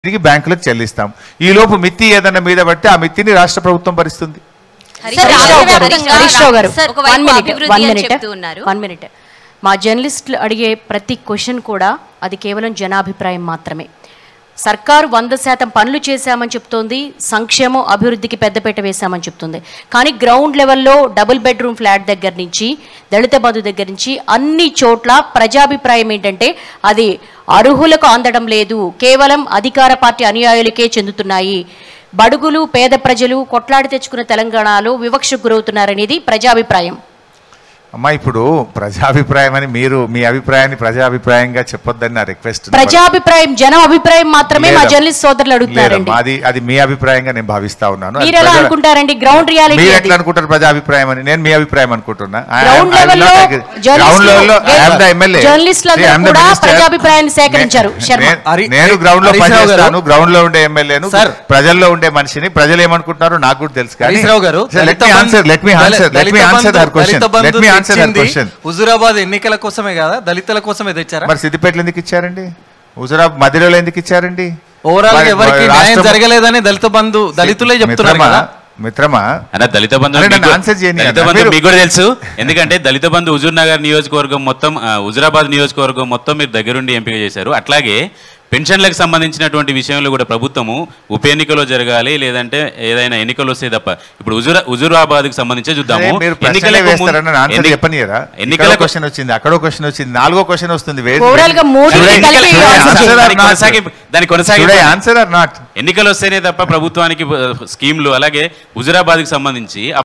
తిరిగి బ్యాంకులకు చెల్లిస్తాం ఈ లోపు మిత్తి ఏదన్నా మీద బట్టి ఆ మిత్తిని రాష్ట్ర ప్రభుత్వం భరిస్తుంది సార్, హరీష్ రావు గారు, రాష్ట్రవ్యాప్తంగా హరీష్ రావు గారు సార్, వన్ ఒకవైపు మినిట్ అభివృద్ధి వన్ అని మినిట్ చెప్తూ ఉన్నారు. వన్ మినిట్ మా జర్నలిస్టులు అడిగే ప్రతి క్వశ్చన్ కూడా అది కేవలం జనాభిప్రాయం మాత్రమే సర్కారు వంద శాతం పనులు చేశామని చెప్తోంది సంక్షేమం అభివృద్ధికి పెద్దపీట వేశామని చెప్తుంది కానీ గ్రౌండ్ లెవెల్లో డబుల్ బెడ్రూమ్ ఫ్లాట్ దగ్గర నుంచి దళిత బంధు దగ్గర నుంచి అన్ని చోట్ల ప్రజాభిప్రాయం ఏంటంటే అది అర్హులకు అందడం లేదు కేవలం అధికార పార్టీ అనుయాయులకే చెందుతున్నాయి బడుగులు పేద ప్రజలు కొట్లాడి తెచ్చుకున్న తెలంగాణలో వివక్షకు గురవుతున్నారనేది ప్రజాభిప్రాయం అమ్మా ఇప్పుడు ప్రజాభిప్రాయం అని మీరు మీ అభిప్రాయాన్ని ప్రజాభిప్రాయంగా చెప్పొద్దని నా రిక్వెస్ట్ ప్రజాభిప్రాయం జనం అభిప్రాయం మాత్రమే మా లేదమ్మా. జర్నలిస్ట్ సోదరులు అడుగుతున్నారండి లేదమ్మా, అది అది మీ అభిప్రాయంగా నేను భావిస్తా ఉన్నాను అది మీరు ఎలా ప్రజల- అనుకుంటారండి గ్రౌండ్ రియాలిటీ మీరు అది. ఎట్లా అనుకుంటారు ప్రజాభిప్రాయం అని నేను మీ అభిప్రాయం అనుకుంటున్నా I am- ground I will లెవెల్లో not agree. గ్రౌండ్ లెవెల్లో I am the MLA. జర్నలిస్టులు See, I am the కూడా minister. ప్రజాభిప్రాయాన్ని సేకరించారు నే- శర్మ నే- హరి- నేను గ్రౌండ్ లో హరీష్ రావు గారు. పనిచేస్తాను గ్రౌండ్ లో ఉండే ఎమ్మెల్యేను సార్. ప్రజల్లో ఉండే మనిషిని ప్రజలు ఏమనుకుంటున్నారో నాకు కూడా తెలుసు కానీ హరీష్ రావు గారు let me answer let me answer let me answer the question let me answer the question Huzurabad ఎన్నికల కోసమే కదా దళితుల కోసమే తెచ్చారా మరి సిద్దిపేటలో ఎందుకు ఇచ్చారండి హుజరాబాద్ మధ్యలో ఎందుకు ఇచ్చారండి ఓవరాల్ మరి- ఎవరికి మరి న్యాయం రాష్ట్రం- జరగలేదని దళిత బంధు దళితులే చెప్తున్నారు మిత్రమా, కదా మిత్రమా అన్న దళిత బంధు అరే నన్ను మీకు- ఆన్సర్ చేయని దళిత అన్న. బంధు మీరు- మీకు కూడా తెలుసు ఎందుకంటే దళిత బంధు హుజూర్ నగర్ నియోజకవర్గం మొత్తం ఆ, హుజురాబాద్ నియోజకవర్గం మొత్తం మీరు దగ్గరుండి ఎంపిక చేశారు అట్లాగే పెన్షన్లకు సంబంధించినటువంటి విషయంలో కూడా ప్రభుత్వము ఉప ఎన్నికలో జరగాలి లేదంటే ఏదైనా ఎన్నికలు వస్తే తప్ప ఇప్పుడు హుజూరా హుజూరాబాద్కి సంబంధించే చూద్దాము అరే, మీరు ప్రశ్నలే ఎన్నికలకు ముందు- వేస్తారని ఆన్సర్ ఎన్ని- చెప్పనియరా ఇక్కడ ఎన్నికలకు క్వశ్చన్ వచ్చింది అక్కడో క్వశ్చన్ వచ్చింది నాలుగో క్వశ్చన్ వస్తుంది వేరు- Overall గా మూడు Should I- కలిపి should I answer answer or దాని not? కొనసాగి దాని కొనసాగి Should I answer or not? ఎన్నికలు వస్తేనే తప్ప ప్రభుత్వానికి ఆ, స్కీమ్లు అలాగే హుజురాబాద్కి సంబంధించి